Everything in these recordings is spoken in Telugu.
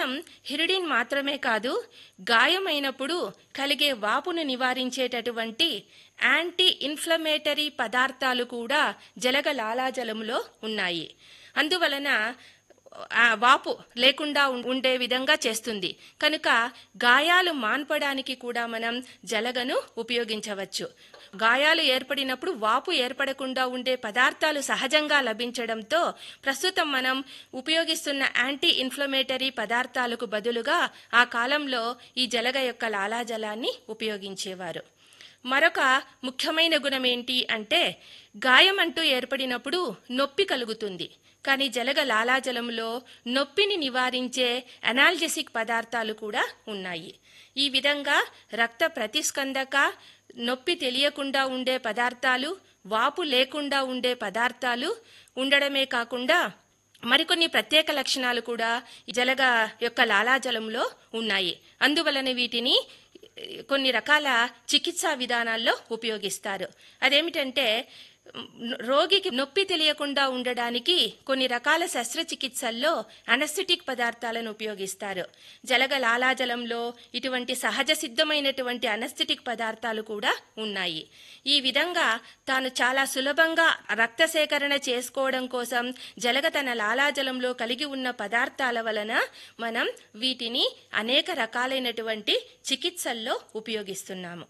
కేవలం హిరిడిన్ మాత్రమే కాదు గాయమైనప్పుడు కలిగే వాపును నివారించేటటువంటి యాంటీ ఇన్ఫ్లమేటరీ పదార్థాలు కూడా జలగ లాలాజలంలో ఉన్నాయి అందువలన ఆ వాపు లేకుండా ఉం- ఉండే విధంగా చేస్తుంది కనుక గాయాలు మాన్పడానికి కూడా మనం జలగను ఉపయోగించవచ్చు గాయాలు ఏర్పడినప్పుడు వాపు ఏర్పడకుండా ఉండే పదార్థాలు సహజంగా లభించడంతో ప్రస్తుతం మనం ఉపయోగిస్తున్న యాంటీ ఇన్ఫ్లమేటరీ పదార్థాలకు బదులుగా ఆ కాలంలో ఈ జలగ యొక్క లాలాజలాన్ని ఉపయోగించేవారు మరొక ముఖ్యమైన గుణం ఏంటి అంటే గాయం అంటూ ఏర్పడినప్పుడు నొప్పి కలుగుతుంది కానీ జలగ లాలాజలంలో నొప్పిని నివారించే అనాల్జెసిక్ పదార్థాలు కూడా ఉన్నాయి ఈ విధంగా రక్త ప్రతిస్కందక నొప్పి తెలియకుండా ఉండే పదార్థాలు వాపు లేకుండా ఉండే పదార్థాలు ఉండడమే కాకుండా మరికొన్ని ప్రత్యేక లక్షణాలు కూడా ఈ జలగ యొక్క లాలాజలంలో ఉన్నాయి అందువలన వీటిని కొన్ని రకాల చికిత్సా విధానాల్లో ఉపయోగిస్తారు అదేమిటంటే మ్, రోగికి నొప్పి తెలియకుండా ఉండడానికి కొన్ని రకాల శస్త్రచికిత్సల్లో అనస్థెటిక్ పదార్థాలను ఉపయోగిస్తారు జలగ లాలాజలంలో ఇటువంటి సహజ సిద్ధమైనటువంటి అనస్థెటిక్ పదార్థాలు కూడా ఉన్నాయి ఈ విధంగా తాను చాలా సులభంగా రక్త సేకరణ చేసుకోవడం కోసం జలగ తన లాలాజలంలో కలిగి ఉన్న పదార్థాల వలన మనం వీటిని అనేక రకాలైనటువంటి చికిత్సల్లో ఉపయోగిస్తున్నాము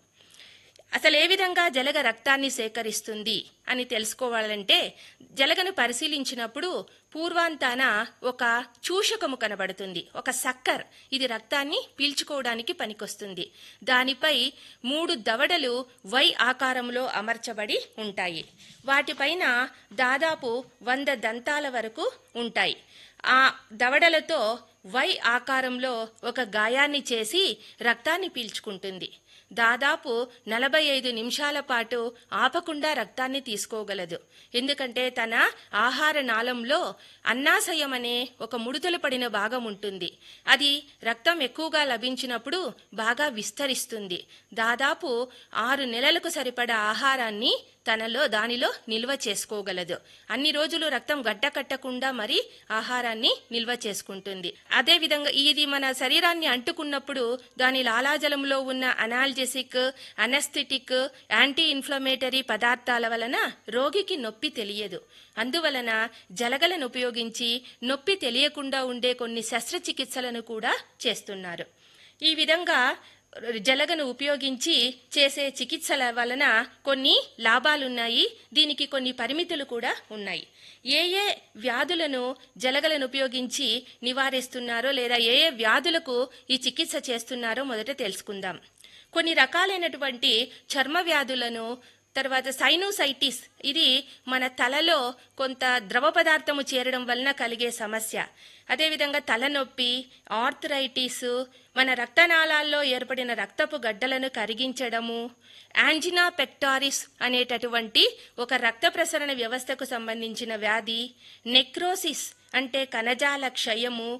అసలు ఏ విధంగా జలగ రక్తాన్ని సేకరిస్తుంది అని తెలుసుకోవాలంటే జలగను పరిశీలించినప్పుడు పూర్వాంతాన ఒక చూషకము కనబడుతుంది ఒక సక్కర్ ఇది రక్తాన్ని పీల్చుకోవడానికి పనికొస్తుంది దానిపై మూడు దవడలు వై ఆకారంలో అమర్చబడి ఉంటాయి వాటిపైన దాదాపు వంద దంతాల వరకు ఉంటాయి ఆ దవడలతో వై ఆకారంలో ఒక గాయాన్ని చేసి రక్తాన్ని పీల్చుకుంటుంది దాదాపు నలభై ఐదు నిమిషాల పాటు ఆపకుండా రక్తాన్ని తీసుకోగలదు ఎందుకంటే తన ఆహార నాళంలో అన్నాశయం అనే ఒక ముడతలు పడిన భాగం ఉంటుంది అది రక్తం ఎక్కువగా లభించినప్పుడు బాగా విస్తరిస్తుంది దాదాపు ఆరు నెలలకు సరిపడా ఆహారాన్ని తనలో దానిలో నిల్వ చేసుకోగలదు అన్ని రోజులు రక్తం గడ్డకట్టకుండా మరి ఆహారాన్ని నిల్వ చేసుకుంటుంది అదే విధంగా ఇది మన శరీరాన్ని అంటుకున్నప్పుడు దాని లాలాజలంలో ఉన్న అనాల్జెసిక్ అనస్థెటిక్ యాంటీ ఇన్ఫ్లమేటరీ పదార్థాల వలన రోగికి నొప్పి తెలియదు అందువలన జలగలను ఉపయోగించి నొప్పి తెలియకుండా ఉండే కొన్ని శస్త్రచికిత్సలను కూడా చేస్తున్నారు ఈ విధంగా జలగను ఉపయోగించి చేసే చికిత్సల వలన కొన్ని లాభాలున్నాయి దీనికి కొన్ని పరిమితులు కూడా ఉన్నాయి ఏ ఏ వ్యాధులను జలగలను ఉపయోగించి నివారిస్తున్నారో లేదా ఏ ఏ వ్యాధులకు ఈ చికిత్స చేస్తున్నారో మొదట తెలుసుకుందాం కొన్ని రకాలైనటువంటి చర్మ వ్యాధులను తర్వాత సైనోసైటిస్ ఇది మన తలలో కొంత ద్రవ పదార్థము చేరడం వలన కలిగే సమస్య అదేవిధంగా తలనొప్పి ఆర్థరైటిస్ మన రక్తనాళాల్లో ఏర్పడిన రక్తపు గడ్డలను కరిగించడము యాంజినా పెక్టారిస్ అనేటటువంటి ఒక రక్త ప్రసరణ వ్యవస్థకు సంబంధించిన వ్యాధి నెక్రోసిస్ అంటే కణజాల క్షయము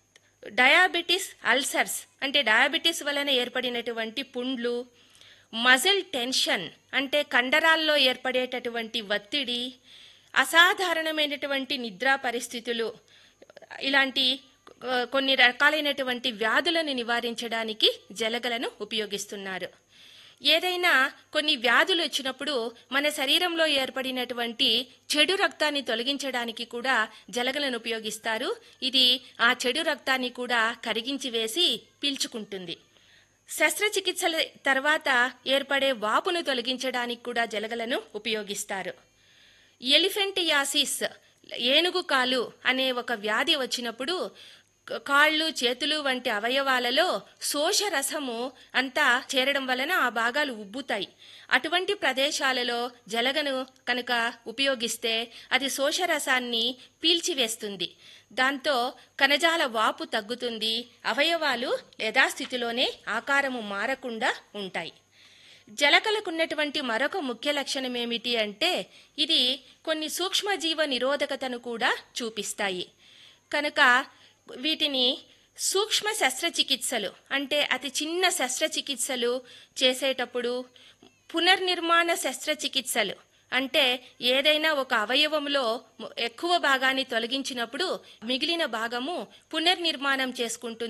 డయాబెటిస్ అల్సర్స్ అంటే డయాబెటిస్ వలన ఏర్పడినటువంటి పుండ్లు మజిల్ టెన్షన్ అంటే కండరాల్లో ఏర్పడేటటువంటి ఒత్తిడి అసాధారణమైనటువంటి నిద్రా పరిస్థితులు ఇలాంటి ఆ, కొన్ని రకాలైనటువంటి వ్యాధులను నివారించడానికి జలగలను ఉపయోగిస్తున్నారు ఏదైనా కొన్ని వ్యాధులు వచ్చినప్పుడు మన శరీరంలో ఏర్పడినటువంటి చెడు రక్తాన్ని తొలగించడానికి కూడా జలగలను ఉపయోగిస్తారు ఇది ఆ చెడు రక్తాన్ని కూడా కరిగించి వేసి పీల్చుకుంటుంది శస్త్రచికిత్సల తర్వాత ఏర్పడే వాపును తొలగించడానికి కూడా జలగలను ఉపయోగిస్తారు ఎలిఫెంటియాసిస్ ఏనుగు కాలు అనే ఒక వ్యాధి వచ్చినప్పుడు క- కాళ్ళు చేతులు వంటి అవయవాలలో శోషరసము అంతా చేరడం వలన ఆ భాగాలు ఉబ్బుతాయి అటువంటి ప్రదేశాలలో జలగను కనుక ఉపయోగిస్తే అది శోషరసాన్ని పీల్చివేస్తుంది దాంతో కణజాల వాపు తగ్గుతుంది అవయవాలు యథాస్థితిలోనే ఆకారము మారకుండా ఉంటాయి జలకలకున్నటువంటి మరొక ముఖ్య లక్షణం ఏమిటి అంటే ఇది కొన్ని సూక్ష్మజీవ నిరోధకతను కూడా చూపిస్తాయి కనుక వీటిని సూక్ష్మ శస్త్రచికిత్సలు అంటే అతి చిన్న శస్త్రచికిత్సలు చేసేటప్పుడు పునర్నిర్మాణ శస్త్రచికిత్సలు అంటే ఏదైనా ఒక అవయవంలో ఎక్కువ భాగాన్ని తొలగించినప్పుడు మిగిలిన భాగము పునర్నిర్మాణం చేసుకుంటుంది